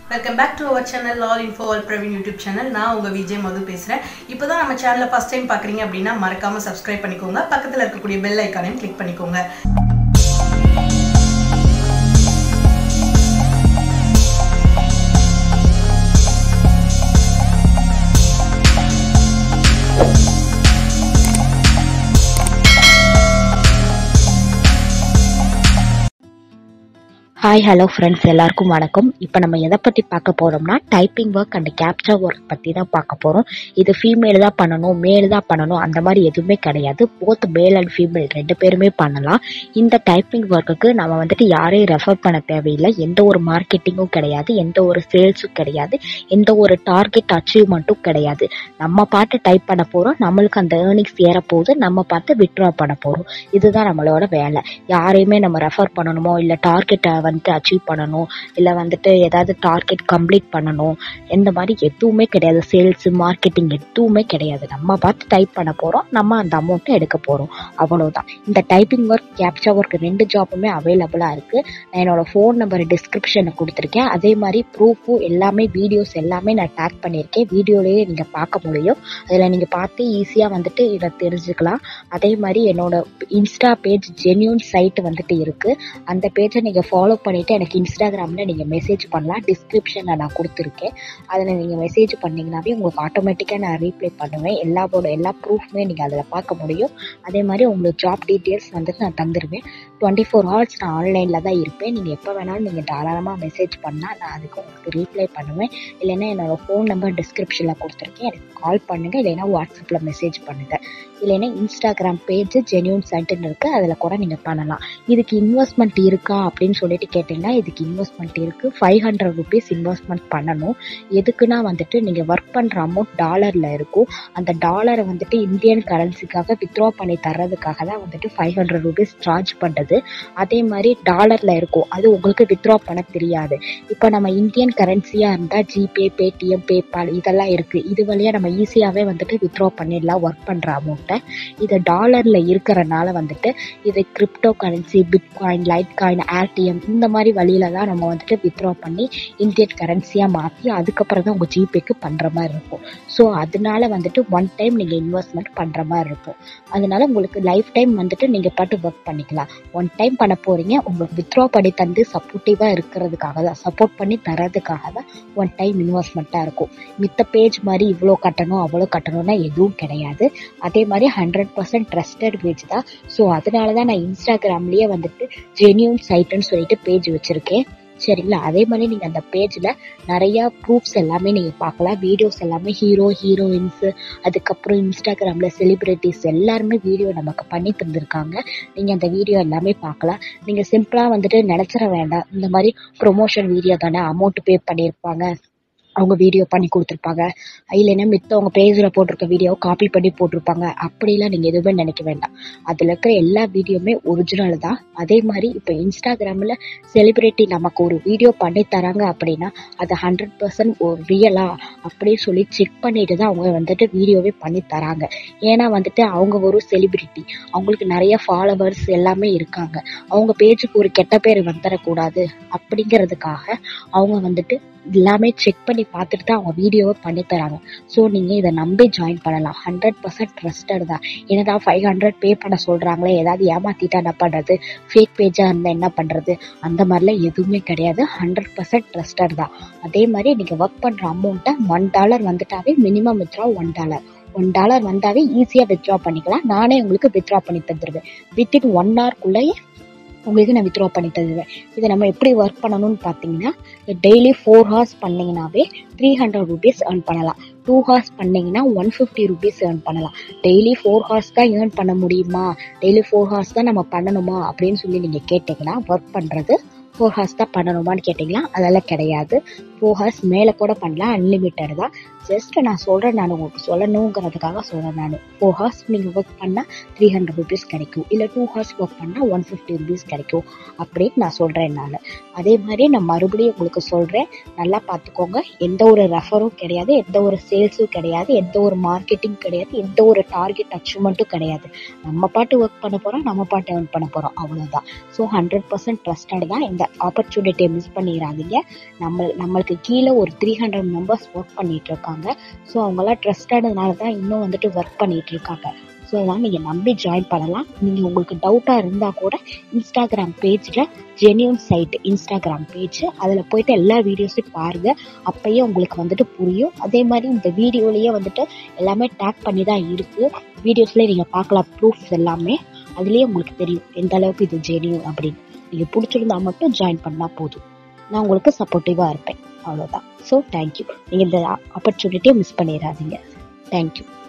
welcome back to our channel all info all Praveen YouTube channel நான் உங்கள் விஜய் மது பேசுகிறேன் இப்போ தான் நம்ம சேனலை ஃபஸ்ட் டைம் பார்க்குறீங்க அப்படின்னா மறக்காமல் சப்ஸ்கிரைப் பண்ணிக்கோங்க பக்கத்தில் இருக்கக்கூடிய பெல் ஐக்கானையும் கிளிக் பண்ணிக்கோங்க ஹாய் ஹலோ ஃப்ரெண்ட்ஸ் எல்லாருக்கும் வணக்கம் இப்போ நம்ம எதை பற்றி பார்க்க போகிறோம்னா typing work and capture work பற்றி தான் பார்க்க போகிறோம் இது ஃபீமேல் தான் பண்ணணும் மேல் தான் பண்ணணும் அந்த மாதிரி எதுவுமே கிடையாது போத் மேல் அண்ட் ஃபீமேல் ரெண்டு பேருமே பண்ணலாம் இந்த டைப்பிங் ஒர்க்குக்கு நம்ம வந்துட்டு யாரையும் ரெஃபர் பண்ண தேவையில்லை எந்த ஒரு மார்க்கெட்டிங்கும் கிடையாது எந்த ஒரு சேல்ஸும் கிடையாது எந்த ஒரு டார்கெட் அச்சீவ்மெண்ட்டும் கிடையாது நம்ம பாட்டு டைப் பண்ண போகிறோம் நம்மளுக்கு அந்த ஏர்னிங்ஸ் ஏறப்போகுது நம்ம பார்த்து விட்ரா பண்ண போகிறோம் இதுதான் நம்மளோட வேலை யாரையுமே நம்ம ரெஃபர் பண்ணணுமோ இல்லை டார்கெட்டை வந்துட்டு அச்சீவ் பண்ணணும் இல்லை வந்துட்டு ஏதாவது டார்கெட் கம்ப்ளீட் பண்ணணும் இந்த மாதிரி எதுவுமே கிடையாது சேல்ஸு மார்க்கெட்டிங் எதுவுமே கிடையாது நம்ம பார்த்து டைப் பண்ண போகிறோம் நம்ம அந்த அமௌண்ட்டை எடுக்க போகிறோம் அவ்வளோதான் இந்த டைப்பிங் ஒர்க் கேப்சர் ஒர்க் ரெண்டு ஜாப்புமே அவைலபிளாக இருக்குது நான் என்னோடய ஃபோன் நம்பர் டிஸ்கிரிப்ஷனில் கொடுத்துருக்கேன் அதே மாதிரி ப்ரூஃபும் எல்லாமே வீடியோஸ் எல்லாமே நான் டேக் பண்ணியிருக்கேன் வீடியோலேயே நீங்கள் பார்க்க முடியும் அதில் நீங்கள் பார்த்து ஈஸியாக வந்துட்டு இதை தெரிஞ்சுக்கலாம் அதே மாதிரி என்னோட இன்ஸ்டா பேஜ் ஜென்யூன் சைட் வந்துட்டு இருக்குது அந்த பேஜை நீங்கள் ஃபாலோ பண்ணிவிட்டு எனக்கு இன்ஸ்டாகிராமில் நீங்கள் மெசேஜ் பண்ணலாம் டிஸ்கிரிப்ஷனில் நான் கொடுத்துருக்கேன் அதில் நீங்கள் மெசேஜ் பண்ணிங்கனாவே உங்களுக்கு ஆட்டோமேட்டிக்காக நான் ரீப்ளை பண்ணுவேன் எல்லாவோட எல்லா ப்ரூஃப்மே நீங்கள் அதில் பார்க்க முடியும் அதே மாதிரி உங்களுக்கு ஜாப் டீட்டெயில்ஸ் வந்துட்டு நான் தந்துடுவேன் டுவெண்ட்டி ஃபோர் ஹவர்ஸ் நான் ஆன்லைனில் தான் இருப்பேன் நீங்கள் எப்போ வேணாலும் நீங்கள் தாராளமாக மெசேஜ் பண்ணால் நான் அதுக்கு உங்களுக்கு ரீப்ளை பண்ணுவேன் இல்லைன்னா என்னோடய ஃபோன் நம்பர் டிஸ்கிரிப்ஷனில் கொடுத்துருக்கேன் எனக்கு கால் பண்ணுங்கள் இல்லைன்னா வாட்ஸ்அப்பில் மெசேஜ் பண்ணுங்கள் இல்லைன்னா இன்ஸ்டாகிராம் பேஜ் ஜென்யூன் சென்டர்னு இருக்குது அதில் கூட நீங்கள் பண்ணலாம் இதுக்கு இன்வெஸ்ட்மெண்ட் இருக்கா அப்படின்னு சொல்லிட்டு கேட்டிங்கன்னா இதுக்கு இன்வெஸ்ட்மெண்ட் இருக்குது ஃபைவ் ஹண்ட்ரட் ருபீஸ் இன்வெஸ்ட்மெண்ட் பண்ணணும் எதுக்குன்னா வந்துட்டு நீங்கள் ஒர்க் பண்ணுற அமௌண்ட் டாலரில் இருக்கும் அந்த டாலரை வந்துட்டு இந்தியன் கரன்சிக்காக வித்ட்ரா பண்ணி தர்றதுக்காக தான் வந்துட்டு ஃபைவ் ஹண்ட்ரட் ருபீஸ் சார்ஜ் பண்ணுறது அதே மாதிரி டாலரில் இருக்கும் அது உங்களுக்கு வித்ட்ரா பண்ண தெரியாது இப்போ நம்ம இந்தியன் கரன்சியாக இருந்தால் ஜிபே பேடிஎம் பேபால் இதெல்லாம் இருக்குது இது வழியாக நம்ம ஈஸியாகவே வந்துட்டு வித்ட்ரா பண்ணிடலாம் ஒர்க் பண்ணுற அமௌண்ட்டை இது டாலரில் இருக்கிறனால வந்துட்டு இது crypto currency bitcoin litecoin RTM இந்த மாதிரி வழியில தான் நம்ம வந்துட்டு வித்ட்ரா பண்ணி இந்தியன் கரன்சியாக மாற்றி அதுக்கப்புறம் தான் உங்கள் ஜிபேக்கு பண்ணுற மாதிரி இருக்கும் ஸோ அதனால வந்துட்டு ஒன் டைம் நீங்கள் இன்வெஸ்ட்மெண்ட் பண்ணுற மாதிரி இருக்கும் அதனால உங்களுக்கு லைஃப் டைம் வந்துட்டு நீங்கள் பாட்டு ஒர்க் பண்ணிக்கலாம் ஒன் டைம் பண்ண போகிறீங்க உங்களுக்கு வித்ட்ரா பண்ணி தந்து சப்போர்ட்டிவாக இருக்கிறதுக்காக தான் சப்போர்ட் பண்ணி தரதுக்காக தான் ஒன் டைம் இன்வெஸ்ட்மெண்ட்டாக இருக்கும் மித்த பேஜ் மாதிரி இவ்வளோ கட்டணும் அவ்வளோ கட்டணும்னா எதுவும் கிடையாது அதே மாதிரி ஹண்ட்ரட் பர்சன்ட் ட்ரஸ்டட் பேஜ் தான் ஸோ அதனால தான் நான் இன்ஸ்டாகிராம்லேயே வந்துட்டு ஜென்யூன் சைட்டுன்னு சொல்லிட்டு பேஜ் வச்சுருக்கேன் சரிங்களா அதே மாதிரி நீங்கள் அந்த பேஜில் நிறையா ப்ரூஃப்ஸ் எல்லாமே நீங்கள் பார்க்கலாம் வீடியோஸ் எல்லாமே ஹீரோ ஹீரோயின்ஸு அதுக்கப்புறம் இன்ஸ்டாகிராமில் செலிப்ரிட்டிஸ் எல்லாருமே வீடியோ நமக்கு பண்ணி தந்திருக்காங்க நீங்கள் அந்த வீடியோ எல்லாமே பார்க்கலாம் நீங்கள் சிம்பிளாக வந்துட்டு நினச்சிட வேண்டாம் இந்த மாதிரி ப்ரொமோஷன் வீடியோ தானே அமௌண்ட் பே பண்ணியிருப்பாங்க அவங்க வீடியோ பண்ணி கொடுத்துருப்பாங்க இல்லைன்னா மித்தவங்க பேஜில் போட்டிருக்க வீடியோவை காப்பி பண்ணி போட்டிருப்பாங்க அப்படிலாம் நீங்கள் எதுவுமே நினைக்க வேண்டாம் அதில் இருக்கிற எல்லா வீடியோவுமே ஒரிஜினல் தான் அதே மாதிரி இப்போ இன்ஸ்டாகிராமில் செலிப்ரிட்டி நமக்கு ஒரு வீடியோ பண்ணி தராங்க அப்படின்னா அது ஹண்ட்ரட் பர்சன்ட் ஒரு ரியலா அப்படின்னு சொல்லி செக் பண்ணிட்டு தான் அவங்க வந்துட்டு வீடியோவே பண்ணி தராங்க ஏன்னா வந்துட்டு அவங்க ஒரு செலிப்ரிட்டி அவங்களுக்கு நிறைய ஃபாலோவர்ஸ் எல்லாமே இருக்காங்க அவங்க பேஜுக்கு ஒரு கெட்ட பேர் வந்துடக்கூடாது அப்படிங்கிறதுக்காக அவங்க வந்துட்டு எல்லாமே செக் பண்ணி பார்த்துட்டு தான் அவங்க வீடியோவை பண்ணி தராங்க ஸோ நீங்கள் இதை நம்பி ஜாயின் பண்ணலாம் ஹண்ட்ரட் பர்சன்ட் ட்ரஸ்டட் தான் என்னதான் ஃபைவ் ஹண்ட்ரட் பே பண்ண சொல்கிறாங்களே ஏதாவது ஏமாற்றிட்டா என்ன பண்ணுறது ஃபேக் பேஜாக இருந்தால் என்ன பண்ணுறது அந்த மாதிரிலாம் எதுவுமே கிடையாது ஹண்ட்ரட் பர்சன்ட் ட்ரஸ்டட் தான் அதே மாதிரி நீங்கள் ஒர்க் பண்ணுற அமௌண்ட்டை ஒன் டாலர் வந்துட்டாவே minimum withdraw one dollar one dollar வந்தாவே ஈஸியாக வித்ட்ரா பண்ணிக்கலாம் நானே உங்களுக்கு வித்ட்ரா பண்ணி தந்துடுவேன் வித்தின் ஒன் ஹவர்க்குள்ளேயே உங்களுக்கு நான் வித்ட்ரா பண்ணி தருவேன் இதை நம்ம எப்படி ஒர்க் பண்ணணும்னு பார்த்தீங்கன்னா டெய்லி ஃபோர் ஹார்ஸ் பண்ணிங்கனாவே த்ரீ ஹண்ட்ரட் ருபீஸ் ஏர்ன் பண்ணலாம் டூ ஹார்ஸ் பண்ணிங்கன்னா ஒன் ஃபிஃப்டி ருபீஸ் ஏர்ன் பண்ணலாம் டெய்லி ஃபோர் ஹார்ஸ் தான் ஏர்ன் பண்ண முடியுமா டெய்லி ஃபோர் ஹார்ஸ் தான் நம்ம பண்ணணுமா அப்படின்னு சொல்லி நீங்கள் கேட்டிங்கன்னா ஒர்க் பண்ணுறது ஃபோர் ஹார்ஸ் தான் பண்ணணுமான்னு கேட்டிங்களா அதெல்லாம் கிடையாது ஃபோர் ஹார்ஸ் மேலே கூட பண்ணலாம் அன்லிமிட்டட் தான் ஜஸ்ட் நான் சொல்கிறேன் நான் உங்களுக்கு சொல்லணுங்கிறதுக்காக சொல்கிறேன் நான் ஃபோர் ஹார்ஸ் நீங்கள் ஒர்க் பண்ணால் த்ரீ ஹண்ட்ரட் ருபீஸ் கிடைக்கும் இல்லை டூ ஹார்ஸ் ஒர்க் பண்ணால் ஒன் ஃபிஃப்டி ருபீஸ் கிடைக்கும் அப்படின்னு நான் சொல்கிறேன் நான் அதே மாதிரி நான் மறுபடியும் உங்களுக்கு சொல்கிறேன் நல்லா பார்த்துக்கோங்க எந்த ஒரு ரெஃபரும் கிடையாது எந்த ஒரு சேல்ஸும் கிடையாது எந்த ஒரு மார்க்கெட்டிங் கிடையாது எந்த ஒரு டார்கெட் அச்சீவ்மெண்ட்டும் கிடையாது நம்ம பாட்டு ஒர்க் பண்ண போகிறோம் நம்ம பாட்டு ஏர்ன் பண்ண போகிறோம் அவ்வளோதான் ஸோ ஹண்ட்ரட் பர்சன்ட் ட்ரஸ்டட் தான் இந்த இந்த ஆப்பர்ச்சுனிட்டியை மிஸ் பண்ணிடாதீங்க நம்ம நம்மளுக்கு கீழே ஒரு த்ரீ ஹண்ட்ரட் மெம்பர்ஸ் ஒர்க் பண்ணிட்டு இருக்காங்க ஸோ அவங்களாம் ட்ரஸ்டட்னால தான் இன்னும் வந்துட்டு ஒர்க் பண்ணிட்டு இருக்காங்க ஸோ அதனால் நீங்கள் நம்பி ஜாயின் பண்ணலாம் நீங்கள் உங்களுக்கு டவுட்டாக இருந்தால் கூட இன்ஸ்டாகிராம் பேஜில் ஜெனியூன் சைட் இன்ஸ்டாகிராம் பேஜ் அதில் போயிட்டு எல்லா வீடியோஸையும் பாருங்கள் அப்பயே உங்களுக்கு வந்துட்டு புரியும் அதே மாதிரி இந்த வீடியோலேயே வந்துட்டு எல்லாமே டேக் பண்ணி தான் இருக்குது வீடியோஸ்லேயே நீங்கள் பார்க்கலாம் ப்ரூஃப்ஸ் எல்லாமே அதுலேயே உங்களுக்கு தெரியும் எந்த அளவுக்கு இது ஜெனியூன் அப்படின்னு நீங்கள் பிடிச்சிருந்தா மட்டும் ஜாயின் பண்ணால் போதும் நான் உங்களுக்கு சப்போர்ட்டிவாக இருப்பேன் அவ்வளோதான் ஸோ தேங்க்யூ நீங்கள் இந்த ஆப்பர்ச்சுனிட்டியை மிஸ் பண்ணிடாதீங்க தேங்க்யூ